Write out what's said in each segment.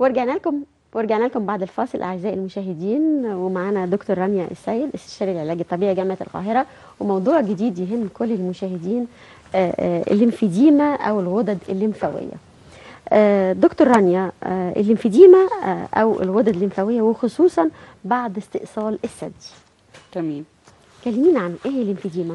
ورجعنا لكم ورجعنا لكم بعد الفاصل اعزائي المشاهدين ومعانا دكتور رانيا السيد استشاري العلاج الطبيعي جامعه القاهره وموضوع جديد يهم كل المشاهدين آه، آه، الليمفيديما او الغدد الليمفاويه. آه، دكتور رانيا آه، الليمفيديما آه، او الغدد الليمفاويه وخصوصا بعد استئصال الثدي. تمام كلمينا عن ايه الليمفيديما؟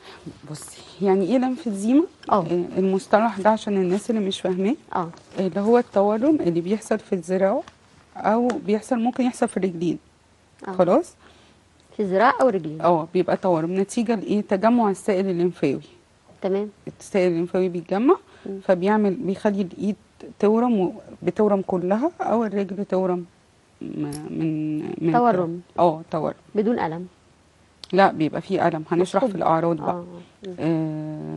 بصي يعني ايه لمفيديما اه آه، المصطلح ده عشان الناس اللي مش فاهماه اه اللي هو التورم اللي بيحصل في الذراع او بيحصل ممكن يحصل في الرجلين اه خلاص في الذراع او الرجلين اه بيبقى تورم نتيجه لايه تجمع السائل الليمفاوي تمام السائل الليمفاوي بيتجمع مم. فبيعمل بيخلي الايد تورم و- بتورم كلها او الرجل تورم م- من من تورم اه تورم بدون الم لا بيبقى فيه الم هنشرح مفهوم. في الاعراض بقى اه مم. آه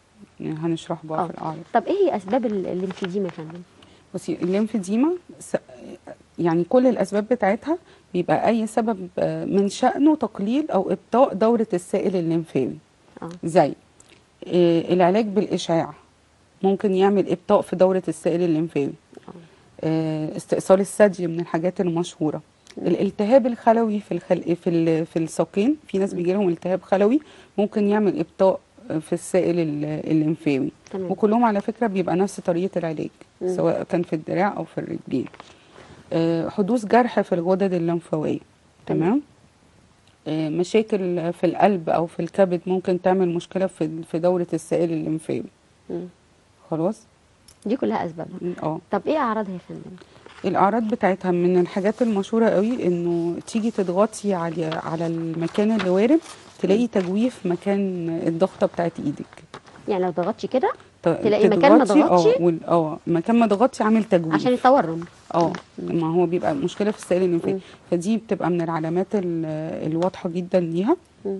هنشرح بقى آه. في الاعراض طب ايه هي اسباب ال- الليمفيديما يا فندم؟ بصي الليمفيديما س- يعني كل الاسباب بتاعتها بيبقى اي سبب آه، من شأنه تقليل او ابطاء دوره السائل الليمفاوي اه زي آه، العلاج بالاشعاع ممكن يعمل ابطاء في دوره السائل الليمفاوي آه، استئصال الثدي من الحاجات المشهوره الالتهاب الخلوي في الخلق في ال- في الساقين في ناس بيجي لهم التهاب خلوي ممكن يعمل ابطاء آه، في السائل ال- الليمفاوي تمام وكلهم على فكرة بيبقى نفس طريقة العلاج مم. سواء كان في الدراع أو في الرجلين آه، حدوث جرح في الغدد الليمفاوية تمام آه، مشاكل في القلب أو في الكبد ممكن تعمل مشكلة في في دورة السائل الليمفاوي مم. خلاص دي كلها اسبابها اه طب ايه اعراضها يا فندم؟ الأعراض بتاعتها من الحاجات المشهورة قوي إنه تيجي تضغطي على على المكان اللي وارم تلاقي تجويف مكان الضغطة بتاعت إيدك يعني لو ضغطتي كده ت- تلاقي مكان ما تضغطي- اه ضغطش؟ وال- اه مكان ما ضغطي عامل تجويف عشان التورم اه ما هو بيبقى مشكله في السائل الليمفاوي مم. فدي بتبقى من العلامات ال- الواضحه جدا ليها مم.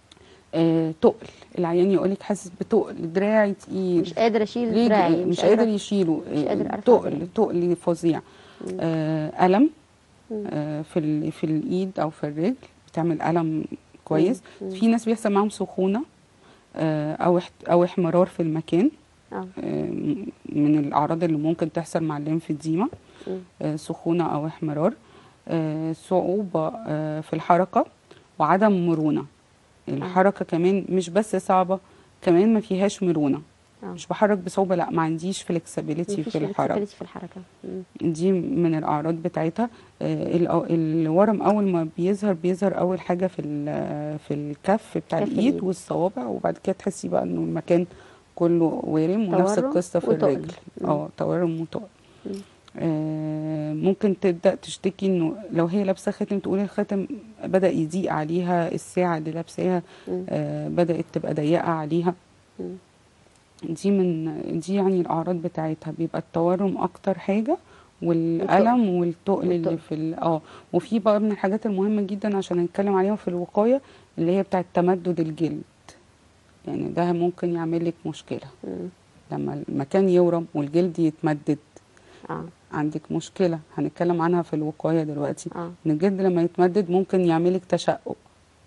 آه تقل العيان يقولك حاسس بتقل دراعي تقيل مش قادر اشيل رجل- دراعي مش قادر قادرة- يشيله مش آه، قادر أرفع تقل دراعي. تقل فظيع مم. آه الم مم. آه في ال- في الايد او في الرجل بتعمل الم كويس مم. في ناس بيحصل معاهم سخونه آه او احت- او احمرار في المكان اه آه، من الاعراض اللي ممكن تحصل مع الليمفيديما مم. آه، سخونة أو احمرار آه، صعوبة آه، في الحركة وعدم مرونة الحركة كمان مش بس صعبة كمان ما فيهاش مرونة اه مش بحرك بصعوبة لا ما عنديش فلكسبيليتي مفيش في الحركة flexibility في الحركه مم. دي من الأعراض بتاعتها آه، الأ- الورم أول ما بيظهر بيظهر أول حاجة في ال- في الكف بتاع كف الإيد الإيد. والصوابع وبعد كده تحسي بقى إنه المكان كله وارم ونفس تورم القصة في وتقل. الرجل مم. اه تورم وتقل مم. آه، ممكن تبدأ تشتكي انه لو هي لابسة خاتم تقول الخاتم بدأ يضيق عليها الساعة اللي لابساها مم. آه، بدأت تبقى ضيقة عليها مم. دي من دي يعني الأعراض بتاعتها بيبقى التورم أكتر حاجة والألم والتقل اللي والتقل. في ال- اه وفي بقى من الحاجات المهمة جدا عشان نتكلم عليها في الوقاية اللي هي بتاعت تمدد الجلد يعني ده ممكن يعمل لك مشكلة مم. لما المكان يورم والجلد يتمدد اه عندك مشكلة هنتكلم عنها في الوقاية دلوقتي اه ان الجلد لما يتمدد ممكن يعملك تشقق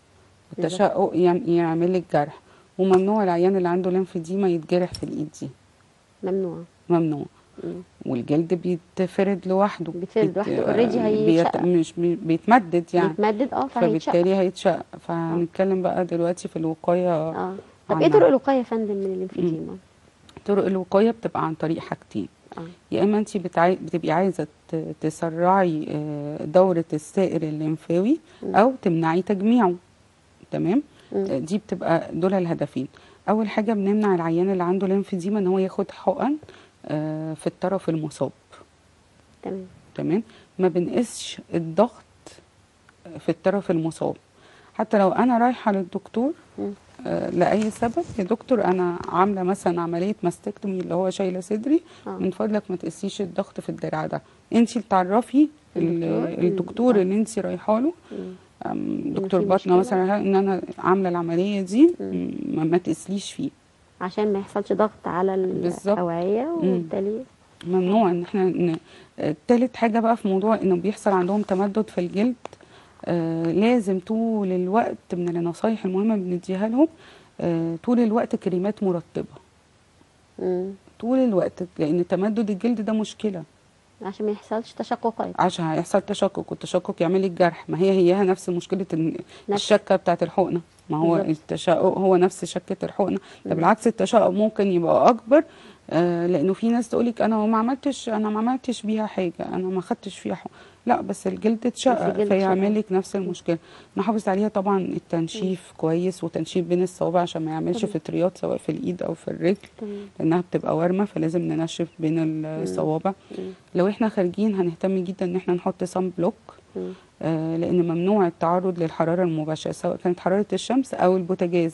التشقق يعم- يعمل لك جرح وممنوع العيان اللي عنده ليمفيديما يتجرح في الايد دي ممنوع ممنوع مم. والجلد بيتفرد لوحده بيتفرد بيت- لوحده آه، already هيتشقق. بيت مش بي- بيتمدد يعني يتمدد اه فهيتشقق فبالتالي هيتشقق فهنتكلم بقى دلوقتي في الوقاية اه طب عن- ايه طرق الوقايه يا فندم من الليمفيديما؟ طرق الوقاية بتبقى عن طريق حاجتين اه يا اما انت بتعي... بتبقي عايزه ت- تسرعي آه، دوره السائل الليمفاوي مم. او تمنعي تجميعه تمام مم. آه، دي بتبقى دول الهدفين اول حاجه بنمنع العيان اللي عنده ليمفيديما ان هو ياخد حقن آه، في الطرف المصاب تمام تمام ما بنقيسش الضغط في الطرف المصاب حتى لو انا رايحه للدكتور مم. آه، لاي سبب يا دكتور انا عامله مثلا عمليه ماستكتومي اللي هو شايله صدري اه من فضلك ما تقيسيش الضغط في الدراع ده انت اللي تعرفي ال- الدكتور. الدكتور آه. اللي انت رايحه له مم. أم، في دكتور باطنه مشكلة. مثلا ان انا عامله العمليه دي مم. م- ما, ما تقيسليش فيه عشان ما يحصلش ضغط على بالظبط. الاوعيه وبالتالي ممنوع ان احنا ن... آه، تالت حاجه بقى في موضوع انه بيحصل عندهم تمدد في الجلد آه لازم طول الوقت من النصايح المهمه بنديها لهم آه طول الوقت كريمات مرطبه مم. طول الوقت لان تمدد الجلد ده مشكله عشان ما يحصلش تشققات عشان هيحصل تشقق والتشقق يعمل لك جرح ما هي هيها نفس مشكله ال- نفس. الشكه بتاعت الحقنه ما هو بالظبط. التشقق هو نفس شكه الحقنه ده مم. بالعكس التشقق ممكن يبقى اكبر آه لانه في ناس تقولك انا ما عملتش انا ما عملتش بيها حاجه انا ما خدتش فيها حقن لا بس الجلد اتشقق الجلد اتشقق. فيعمل لك نفس المشكله نحافظ عليها طبعا التنشيف كويس وتنشيف بين الصوابع عشان ما يعملش تمام. فطريات سواء في الايد او في الرجل تمام لانها بتبقى وارمه فلازم ننشف بين الصوابع مم. لو احنا خارجين هنهتم جدا ان احنا نحط صن بلوك مم. آه لان ممنوع التعرض للحراره المباشره سواء كانت حراره الشمس او البوتاجاز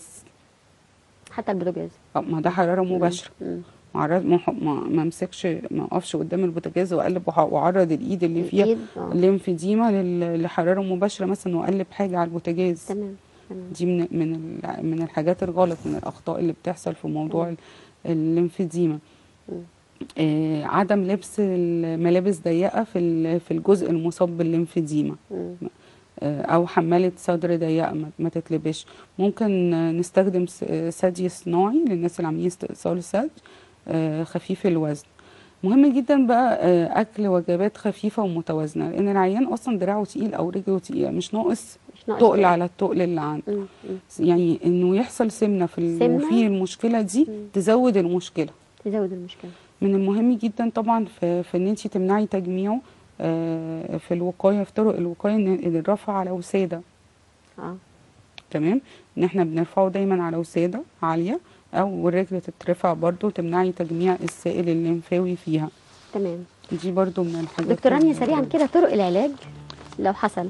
حتى البوتاجاز آه، ما ده حراره مباشره مم. معرض ما ما ما امسكش ما اقفش قدام البوتاجاز واقلب وح- واعرض الايد اللي فيها الإيد، آه. الليمفيديما لل- لحراره مباشره مثلا واقلب حاجه على البوتاجاز تمام تمام دي من من ال- من الحاجات الغلط من الاخطاء اللي بتحصل في موضوع ال- الليمفيديما مم. آه عدم لبس الملابس ضيقه في ال- في الجزء المصاب بالليمفيديما مم. آه، او حماله صدر ضيقه ما- ما تتلبش ممكن آه، نستخدم س- آه، ثدي صناعي للناس اللي عاملين استئصال ثدي آه، خفيف الوزن مهم جدا بقى آه، اكل وجبات خفيفه ومتوازنه لان العيان اصلا دراعه تقيل او رجله تقيله مش ناقص مش ناقص تقل إيه؟ على التقل اللي عنده مم. مم. يعني انه يحصل سمنه في ال- سمنة؟ وفي المشكله دي مم. تزود المشكله تزود المشكله من المهم جدا طبعا في, في ان انت تمنعي تجميعه آه، في الوقايه في طرق الوقايه ان إن الرفع على وساده اه تمام ان احنا بنرفعه دايما على وساده عاليه او الرجل تترفع برضو تمنعي تجميع السائل الليمفاوي فيها تمام دي برضو من الحاجات دكتور رانيا ال- سريعا كده طرق العلاج لو حصل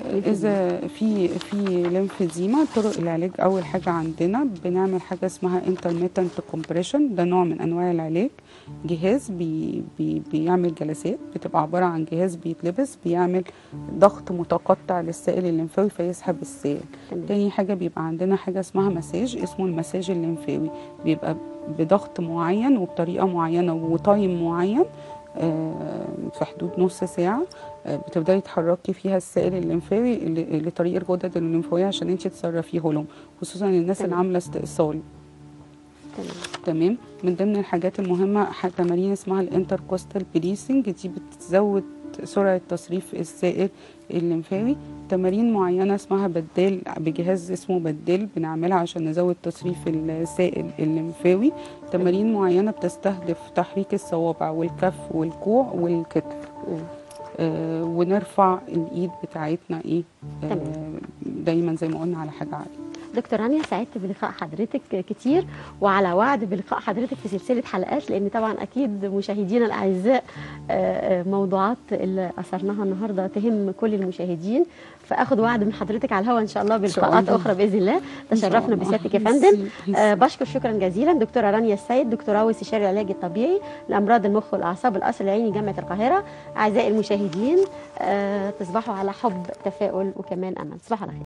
اذا في في ليمفيديما طرق العلاج اول حاجه عندنا بنعمل حاجه اسمها انترميتنت كومبريشن ده نوع من انواع العلاج جهاز بي بي بيعمل جلسات بتبقى عباره عن جهاز بيتلبس بيعمل ضغط متقطع للسائل الليمفاوي فيسحب السائل تمام تاني حاجة بيبقى عندنا حاجة اسمها مساج اسمه المساج الليمفاوي بيبقى بضغط معين وبطريقة معينة وتايم معين آه، في حدود نص ساعة آه، بتبدأي تحركي فيها السائل الليمفاوي ل- لطريق الغدد الليمفاوية عشان انت تصرفيه لهم خصوصا الناس اللي تمام. عاملة استئصال تمام تمام من ضمن الحاجات المهمة ح- تمارين اسمها الانتركوستال بريسنج دي بتزود سرعة تصريف السائل الليمفاوي تمارين معينة اسمها بدال بجهاز اسمه بدال بنعملها عشان نزود تصريف السائل الليمفاوي تمارين معينة بتستهدف تحريك الصوابع والكف والكوع والكتف مم. آه ونرفع الايد بتاعتنا ايه آه تمام. دايما زي ما قلنا على حاجة عالية دكتور رانيا سعدت بلقاء حضرتك كتير وعلى وعد بلقاء حضرتك في سلسله حلقات لان طبعا اكيد مشاهدينا الاعزاء آه، آه، موضوعات اللي اثرناها النهارده تهم كل المشاهدين فاخد وعد من حضرتك على الهواء ان شاء الله شاء بلقاءات الله. اخرى باذن الله إن شاء تشرفنا الله. بسيادتك يا ميرسي. فندم ميرسي. آه، بشكر شكرا جزيلا دكتوره رانيا السيد دكتوراه واستشاري العلاج الطبيعي لامراض المخ والاعصاب القصر العيني جامعه القاهره اعزائي المشاهدين آه، تصبحوا على حب تفاؤل وكمان امل تصبحوا على خير